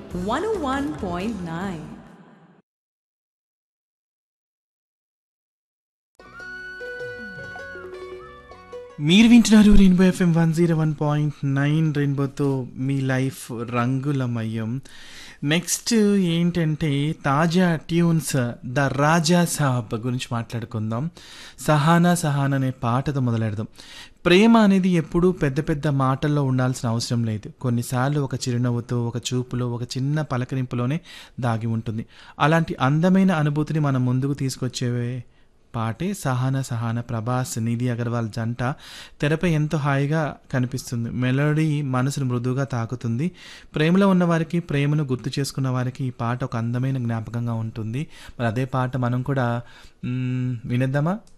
101.9. మీరు వింటున్నారు rainbow FM one zero one point nine రెయిన్బోతో మీ లైఫ్ రంగులమయం నెక్స్ట్ ఏంటంటే తాజా ట్యూన్స్ ద రాజా సాబ్ గురించి మాట్లాడుకుందాం సహానా సహానా అనే పాటతో మొదలెడదాం ప్రేమ అనేది ఎప్పుడూ పెద్ద పెద్ద మాటల్లో ఉండాల్సిన అవసరం లేదు కొన్నిసార్లు ఒక చిరునవ్వుతో ఒక చూపులో ఒక చిన్న పలకరింపులోనే దాగి ఉంటుంది అలాంటి అందమైన అనుభూతిని మనం ముందుకు తీసుకొచ్చేవే పాటే సహాన సహాన ప్రభాస్ నిధి అగర్వాల్ జంట తెరపై ఎంతో హాయిగా కనిపిస్తుంది మెలోడీ మనసును మృదువుగా తాకుతుంది ప్రేమలో ఉన్న వారికి ప్రేమను గుర్తు చేసుకున్న వారికి ఈ పాట ఒక అందమైన జ్ఞాపకంగా ఉంటుంది మరి అదే పాట మనం కూడా మ్మ్, వినేద్దామా